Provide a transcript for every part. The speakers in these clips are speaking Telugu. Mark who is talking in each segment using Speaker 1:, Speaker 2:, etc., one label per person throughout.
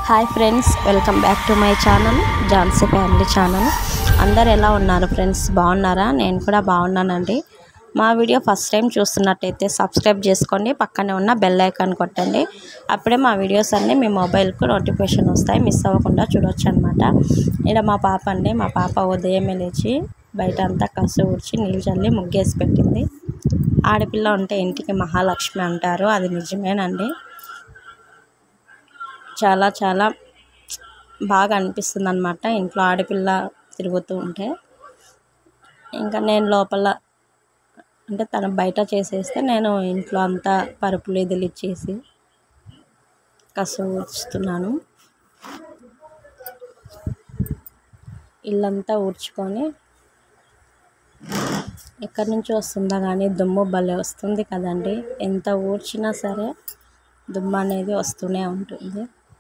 Speaker 1: hi friends welcome back to my channel Jhansi family channel అందరు ఎలా ఉన్నారు ఫ్రెండ్స్ బాగున్నారా నేను కూడా బాగున్నానండి మా వీడియో ఫస్ట్ టైం చూస్తున్నట్టయితే సబ్స్క్రైబ్ చేసుకోండి పక్కనే ఉన్న బెల్ ఐకాన్ కొట్టండి అప్పుడే మా వీడియోస్ అన్నీ మీ మొబైల్కు నోటిఫికేషన్ వస్తాయి మిస్ అవ్వకుండా చూడొచ్చు అనమాట ఇక్కడ మా పాప అండి మా పాప ఉదయమే లేచి బయట అంతా కసు ఊడ్చి నీళ్ళు చల్లి ముగ్గేసి పెట్టింది ఆడపిల్ల ఉంటే ఇంటికి మహాలక్ష్మి అంటారు అది నిజమేనండి చాలా చాలా బాగా అనిపిస్తుంది అనమాట ఇంట్లో ఆడపిల్ల తిరుగుతూ ఉంటే ఇంకా నేను లోపల అంటే తను బయట చేసేస్తే నేను ఇంట్లో అంతా పరుపులు ఇదిలు ఇచ్చేసి కసు ఊడ్చుతున్నాను ఇల్లంతా ఊడ్చుకొని ఎక్కడి నుంచి వస్తుందో కానీ దుమ్ము భలే వస్తుంది కదండి ఎంత ఊడ్చినా సరే దుమ్ము అనేది వస్తూనే ఉంటుంది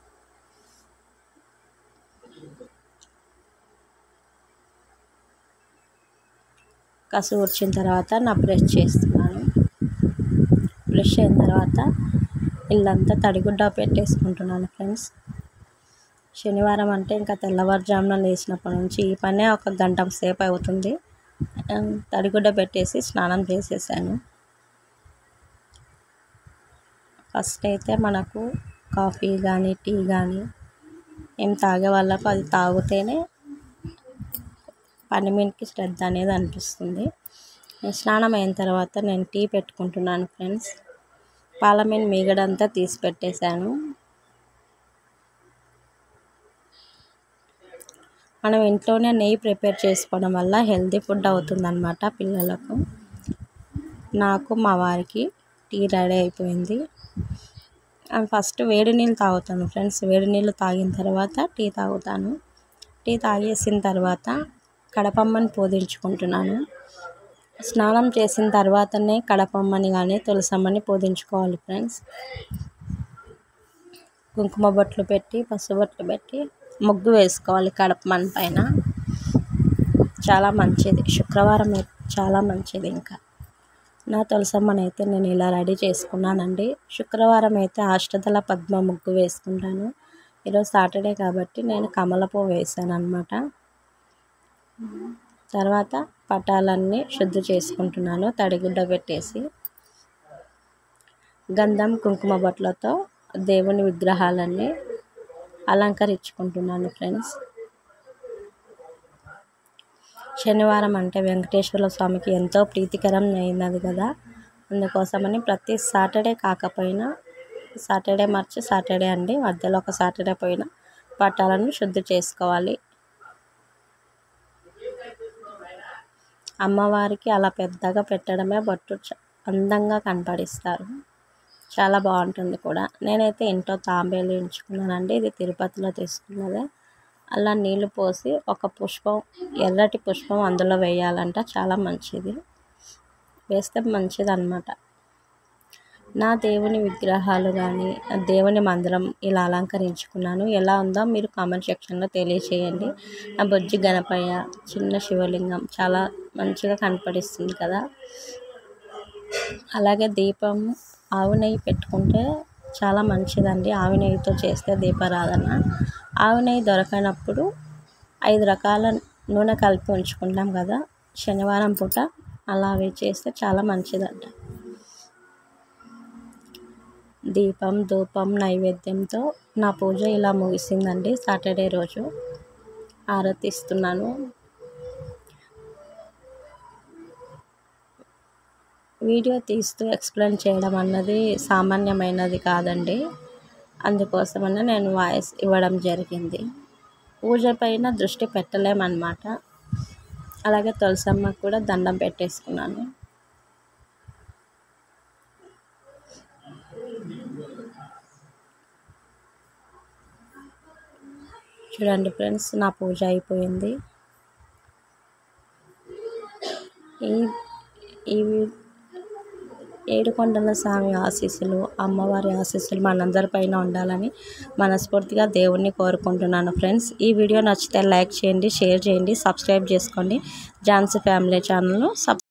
Speaker 1: కసు ఊడ్చిన తర్వాత నా బ్రష్ చేస్తున్నాను బ్రష్ అయిన తర్వాత ఇల్లంతా తడిగుడ్డ పెట్టేసుకుంటున్నాను ఫ్రెండ్స్ శనివారం అంటే ఇంకా తెల్లవారుజామున లేచినప్పటి నుంచి ఈ పనే ఒక గంట సేపు అవుతుంది తడిగుడ్డ పెట్టేసి స్నానం చేసేసాను ఫస్ట్ అయితే మనకు కాఫీ కానీ టీ కానీ ఏం తాగే వాళ్ళకు అది తాగితేనే పని మీదకి శ్రద్ధ అనేది అనిపిస్తుంది స్నానం అయిన తర్వాత నేను టీ పెట్టుకుంటున్నాను ఫ్రెండ్స్ పాల మీద మీగడంతా తీసి పెట్టేశాను మనం ఇంట్లోనే నెయ్యి ప్రిపేర్ చేసుకోవడం వల్ల హెల్తీ ఫుడ్ అవుతుందన్నమాట పిల్లలకు నాకు మా వారికి టీ రెడీ అయిపోయింది ఫస్ట్ వేడి నీళ్ళు తాగుతాను ఫ్రెండ్స్ వేడి నీళ్ళు తాగిన తర్వాత టీ తాగుతాను టీ తాగేసిన తర్వాత కడపమ్మని పూజించుకుంటున్నాను స్నానం చేసిన తర్వాతనే కడపమ్మని కానీ తులసమ్మని పూజించుకోవాలి ఫ్రెండ్స్ కుంకుమ బొట్లు పెట్టి పసుపు బొట్లు పెట్టి ముగ్గు వేసుకోవాలి కడపమని పైన చాలా మంచిది శుక్రవారం చాలా మంచిది ఇంకా నా తులసమ్మని అయితే నేను ఇలా రెడీ చేసుకున్నానండి శుక్రవారం అయితే అష్టదళ పద్మ ముగ్గు వేసుకుంటాను ఈరోజు సాటర్డే కాబట్టి నేను కమల పువ్వు వేసాను అనమాట తర్వాత పటాలన్నీ శుద్ధి చేసుకుంటున్నాను తడిగుడ్డ పెట్టేసి గంధం కుంకుమ బొట్లతో దేవుని విగ్రహాలన్నీ అలంకరించుకుంటున్నాను ఫ్రెండ్స్ శనివారం అంటే వెంకటేశ్వర స్వామికి ఎంతో ప్రీతికరం అయినది కదా అందుకోసమని ప్రతి సాటర్డే కాకపోయినా సాటర్డే మార్చి సాటర్డే అండి మధ్యలో ఒక సాటర్డే పోయినా పట్టాలను శుద్ధి చేసుకోవాలి అమ్మవారికి అలా పెద్దగా పెట్టడమే బొట్టు అందంగా కనపడిస్తారు చాలా బాగుంటుంది కూడా నేనైతే ఇంట్లో తాంబేలు ఎంచుకున్నానండి ఇది తిరుపతిలో తీసుకున్నదే అలా నీళ్లు పోసి ఒక పుష్పం ఎర్రటి పుష్పం అందులో వేయాలంట చాలా మంచిది వేస్తే మంచిది అనమాట నా దేవుని విగ్రహాలు కానీ దేవుని మందిరం ఇలా అలంకరించుకున్నాను ఎలా ఉందో మీరు కామెంట్ సెక్షన్లో తెలియచేయండి నా బొజ్జి గణపయ్య చిన్న శివలింగం చాలా మంచిగా కనపడిస్తుంది కదా అలాగే దీపం ఆవు నెయ్యి పెట్టుకుంటే చాలా మంచిదండి ఆవు నెయ్యితో చేస్తే దీపారాధన ఆవు నెయ్యి దొరకనప్పుడు ఐదు రకాల నూనె కలిపి ఉంచుకుంటాం కదా శనివారం పూట అలా అవి చేస్తే చాలా మంచిదంట దీపం ధూపం నైవేద్యంతో నా పూజ ఇలా ముగిసిందండి సాటర్డే రోజు ఆరతిస్తున్నాను వీడియో తీస్తూ ఎక్స్ప్లెయిన్ చేయడం అన్నది సామాన్యమైనది కాదండి అందుకోసమని నేను వాయిస్ ఇవ్వడం జరిగింది పూజ పైన దృష్టి పెట్టలేమన్నమాట అలాగే తులసమ్మకు కూడా దండం పెట్టేసుకున్నాను చూడండి ఫ్రెండ్స్ నా పూజ అయిపోయింది ఈ ఈ ఏడుకొండల స్వామి ఆశీస్సులు అమ్మవారి ఆశీస్సులు మనందరిపైన ఉండాలని మనస్ఫూర్తిగా దేవుణ్ణి కోరుకుంటున్నాను ఫ్రెండ్స్ ఈ వీడియో నచ్చితే లైక్ చేయండి షేర్ చేయండి సబ్స్క్రైబ్ చేసుకోండి ఝాన్సీ ఫ్యామిలీ ఛానల్ను సబ్